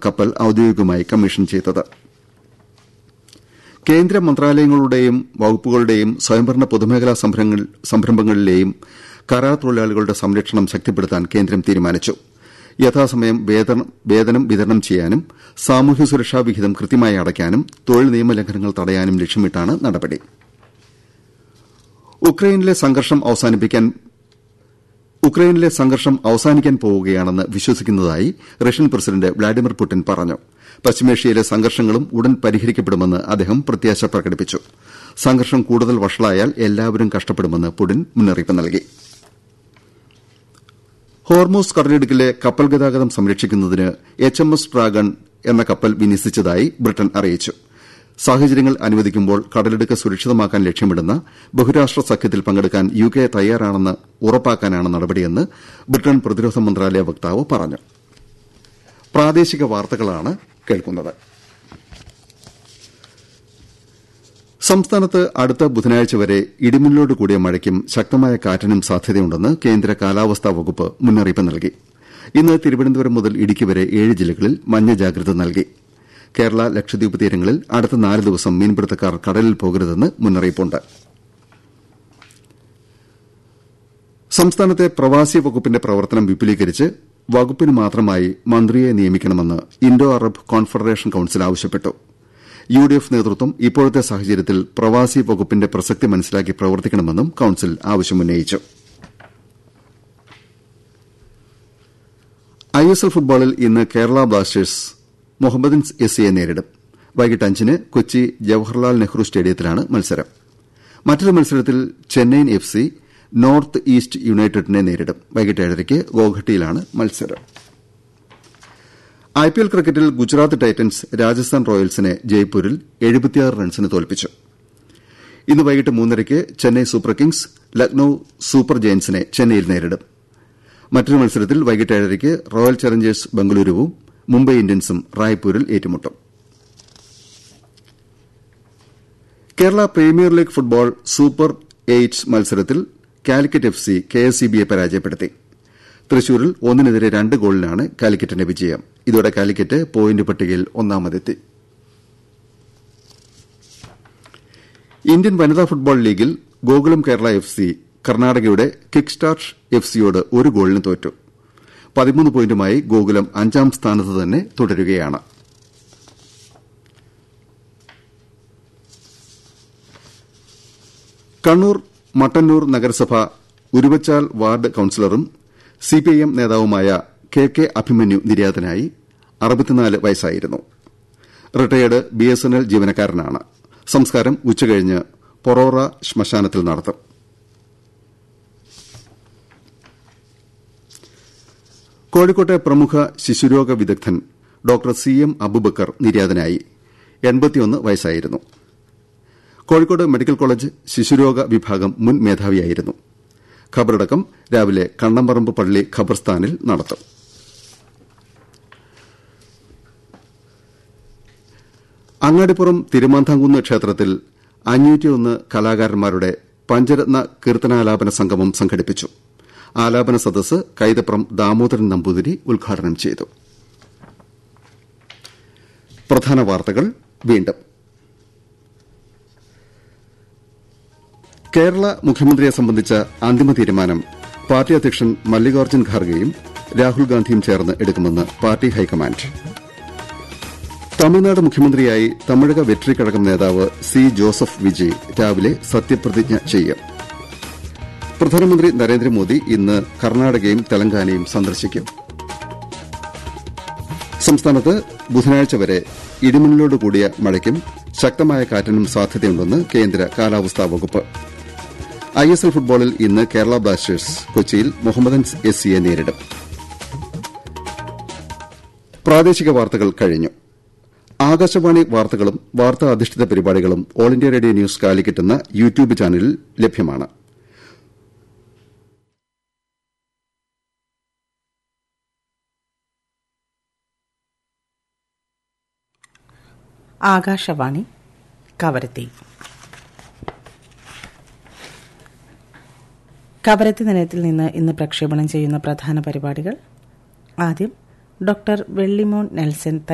കപ്പൽ ഔദ്യോഗികമായി കമ്മീഷൻ ചെയ്തത് കേന്ദ്ര മന്ത്രാലയങ്ങളുടെയും വകുപ്പുകളുടെയും സ്വയംഭരണ പൊതുമേഖലാ സംരംഭങ്ങളിലെയും കരാർ തൊഴിലാളികളുടെ സംരക്ഷണം ശക്തിപ്പെടുത്താൻ കേന്ദ്രം തീരുമാനിച്ചു യഥാസമയം വേതനം വിതരണം ചെയ്യാനും സാമൂഹ്യ സുരക്ഷാ വിഹിതം കൃത്യമായി അടയ്ക്കാനും തൊഴിൽ നിയമലംഘനങ്ങൾ തടയാനും ലക്ഷ്യമിട്ടാണ് നടപടി ഉക്രൈനിലെ സംഘർഷം അവസാനിപ്പിക്കാൻ ഉക്രൈനിലെ സംഘർഷം അവസാനിക്കാൻ പോവുകയാണെന്ന് വിശ്വസിക്കുന്നതായി റഷ്യൻ പ്രസിഡന്റ് വ്ളാഡിമിർ പുടിൻ പറഞ്ഞു പശ്ചിമേഷ്യയിലെ സംഘർഷങ്ങളും ഉടൻ പരിഹരിക്കപ്പെടുമെന്ന് അദ്ദേഹം പ്രത്യാശ പ്രകടിപ്പിച്ചു സംഘർഷം കൂടുതൽ വഷളായാൽ എല്ലാവരും കഷ്ടപ്പെടുമെന്ന് പുടിൻ മുന്നറിയിപ്പ് നൽകി ഹോർമൂസ് കടലിടുക്കിലെ കപ്പൽ ഗതാഗതം സംരക്ഷിക്കുന്നതിന് എച്ച് എം എസ് ഡ്രാഗൺ എന്ന കപ്പൽ വിന്യസിച്ചതായി ബ്രിട്ടൻ അറിയിച്ചു സാഹചര്യങ്ങൾ അനുവദിക്കുമ്പോൾ കടലിടുക്ക് സുരക്ഷിതമാക്കാൻ ലക്ഷ്യമിടുന്ന ബഹുരാഷ്ട്ര സഖ്യത്തിൽ പങ്കെടുക്കാൻ യു കെ തയ്യാറാണെന്ന് ഉറപ്പാക്കാനാണ് നടപടിയെന്ന് ബ്രിട്ടൻ പ്രതിരോധ മന്ത്രാലയ വക്താവ് പറഞ്ഞു പ്രാദേശിക വാർത്തകളാണ് കേൾക്കുന്നത് സംസ്ഥാനത്ത് അടുത്ത ബുധനാഴ്ച വരെ ഇടിമിന്നലോട് കൂടിയ മഴയ്ക്കും ശക്തമായ കാറ്റിനും സാധ്യതയുണ്ടെന്ന് കേന്ദ്ര കാലാവസ്ഥാ വകുപ്പ് മുന്നറിയിപ്പ് നൽകി ഇന്ന് തിരുവനന്തപുരം മുതൽ ഇടുക്കി വരെ ഏഴ് ജില്ലകളിൽ മഞ്ഞ ജാഗ്രത നൽകി കേരള ലക്ഷദ്വീപ് തീരങ്ങളിൽ അടുത്ത നാല് ദിവസം മീൻപിടുത്തക്കാർ കടലിൽ പോകരുതെന്ന് മുന്നറിയിപ്പുണ്ട് സംസ്ഥാനത്തെ പ്രവാസി വകുപ്പിന്റെ പ്രവർത്തനം വിപുലീകരിച്ച് വകുപ്പിന് മാത്രമായി മന്ത്രിയെ നിയമിക്കണമെന്ന് ഇന്തോ അറബ് കോൺഫെഡറേഷൻ കൌൺസിൽ ആവശ്യപ്പെട്ടു യു ഡി എഫ് നേതൃത്വം ഇപ്പോഴത്തെ സാഹചര്യത്തിൽ പ്രവാസി വകുപ്പിന്റെ പ്രസക്തി മനസ്സിലാക്കി പ്രവർത്തിക്കണമെന്നും കൌൺസിൽ ആവശ്യമുന്നയിച്ചു ഐ എസ് എൽ ഫുട്ബോളിൽ ഇന്ന് കേരള ബ്ലാസ്റ്റേഴ്സ് മുഹമ്മദൻസ് എസ് സിയെ നേരിടും വൈകിട്ട് അഞ്ചിന് കൊച്ചി ജവഹർലാൽ നെഹ്റു സ്റ്റേഡിയത്തിലാണ് മത്സരം മറ്റൊരു മത്സരത്തിൽ Chennaiyin F C north east യുണൈറ്റഡിനെ നേരിടും വൈകിട്ട് ഏഴരയ്ക്ക് ഗോഹട്ടിയിലാണ് മത്സരം ഐപിഎൽ ക്രിക്കറ്റിൽ ഗുജറാത്ത് ടൈറ്റൻസ് രാജസ്ഥാൻ റോയൽസിനെ ജയ്പൂരിൽ റൺസിന് തോൽപ്പിച്ചു ഇന്ന് വൈകിട്ട് മൂന്നരയ്ക്ക് Chennai super kings Lucknow super ജയന്റ്സിനെ ചെന്നൈയിൽ നേരിടും മറ്റൊരു മത്സരത്തിൽ വൈകിട്ട് ഏഴരയ്ക്ക് റോയൽ ചലഞ്ചേഴ്സ് ബംഗളൂരുവും മുംബൈ ഇന്ത്യൻസും റായ്പൂരിൽ ഏറ്റുമുട്ടും Kerala premier league football super eight മത്സരത്തിൽ Calicut F C K S C ബിയെ പരാജയപ്പെടുത്തി തൃശൂരിൽ ഒന്നിനെതിരെ രണ്ട് ഗോളിനാണ് കാലിക്കറ്റിന്റെ വിജയം ഇതോടെ കാലിക്കറ്റ് പോയിന്റ് പട്ടികയിൽ ഒന്നാമതെത്തി ഇന്ത്യൻ വനിതാ ഫുട്ബോൾ ലീഗിൽ ഗോകുലം കേരള എഫ് സി കർണാടകയുടെ കിക്ക് സ്റ്റാർട്ട് എഫ് സിയോട് ഒരു ഗോളിന് തോറ്റു പതിമൂന്ന് പോയിന്റുമായി ഗോകുലം അഞ്ചാം സ്ഥാനത്ത് തന്നെ തുടരുകയാണ് കണ്ണൂർ മട്ടന്നൂർ നഗരസഭ ഉരുവച്ചാൽ വാർഡ് കൌൺസിലറും സിപിഐഎം നേതാവുമായ കെ കെ അഭിമന്യു നിര്യാതനായി അറുപത്തിനാല് വയസ്സായിരുന്നു റിട്ടയേർഡ് ബിഎസ്എൻഎൽ ജീവനക്കാരനാണ് സംസ്കാരം ഉച്ചകഴിഞ്ഞ് പൊറോറ ശ്മശാനത്തിൽ നടത്തും കോഴിക്കോട്ടെ പ്രമുഖ ശിശുരോഗ വിദഗ്ധൻ ഡോക്ടർ സി എം അബുബക്കർ നിര്യാതനായി വയസ്സായിരുന്നു കോഴിക്കോട് മെഡിക്കൽ കോളേജ് ശിശുരോഗ വിഭാഗം മുൻ മേധാവിയായിരുന്നു ഖബറടക്കം രാവിലെ കണ്ണമ്പറമ്പ് പള്ളി ഖബർസ്ഥാനിൽ നടത്തും അങ്ങാടിപ്പുറം തിരുമാന്താംകുന്ന് ക്ഷേത്രത്തിൽ അഞ്ഞൂറ്റിയൊന്ന് കലാകാരന്മാരുടെ പഞ്ചരത്ന കീർത്തനാലാപന സംഗമം സംഘടിപ്പിച്ചു ആലാപന സദസ് കൈതപ്രം ദാമോദരൻ നമ്പൂതിരി ഉദ്ഘാടനം ചെയ്തു പ്രധാന വാർത്തകൾ വീണ്ടും കേരള മുഖ്യമന്ത്രിയെ സംബന്ധിച്ച അന്തിമ തീരുമാനം പാർട്ടി അധ്യക്ഷൻ മല്ലികാർജ്ജുൻ ഖാർഗെയും രാഹുൽ ഗാന്ധിയും ചേർന്ന് എടുക്കുമെന്ന് പാർട്ടി ഹൈക്കമാൻഡ് തമിഴ്നാട് മുഖ്യമന്ത്രിയായി തമിഴക വെട്രിക്കഴകം നേതാവ് സി ജോസഫ് വിജയ് രാവിലെ സത്യപ്രതിജ്ഞ ചെയ്യും പ്രധാനമന്ത്രി നരേന്ദ്രമോദി ഇന്ന് കർണാടകയും തെലങ്കാനയും സന്ദർശിക്കും സംസ്ഥാനത്ത് ബുധനാഴ്ച വരെ ഇടിമിന്നലോട് കൂടിയ മഴയ്ക്കും ശക്തമായ കാറ്റിനും സാധ്യതയുണ്ടെന്ന് കേന്ദ്ര കാലാവസ്ഥാ വകുപ്പ് ഐ എസ് എൽ ഫുട്ബോളിൽ ഇന്ന് കേരള ബ്ലാസ്റ്റേഴ്സ് കൊച്ചിയിൽ മുഹമ്മദൻസ് എസ് സിയെ നേരിടും പ്രാദേശിക വാർത്തകൾ കഴിഞ്ഞു ആകാശവാണി വാർത്തകളും വാർത്താ അധിഷ്ഠിത പരിപാടികളും all India radio news Calicut എന്ന യൂട്യൂബ് ചാനലിൽ ലഭ്യമാണ് ആകാശവാണി കവരത്തി കവരത്തി നിലയത്തിൽ നിന്ന് ഇന്ന് പ്രക്ഷേപണം ചെയ്യുന്ന പ്രധാന പരിപാടികൾ ആദ്യം ഡോക്ടർ വെള്ളിമോൻ നെൽസൺ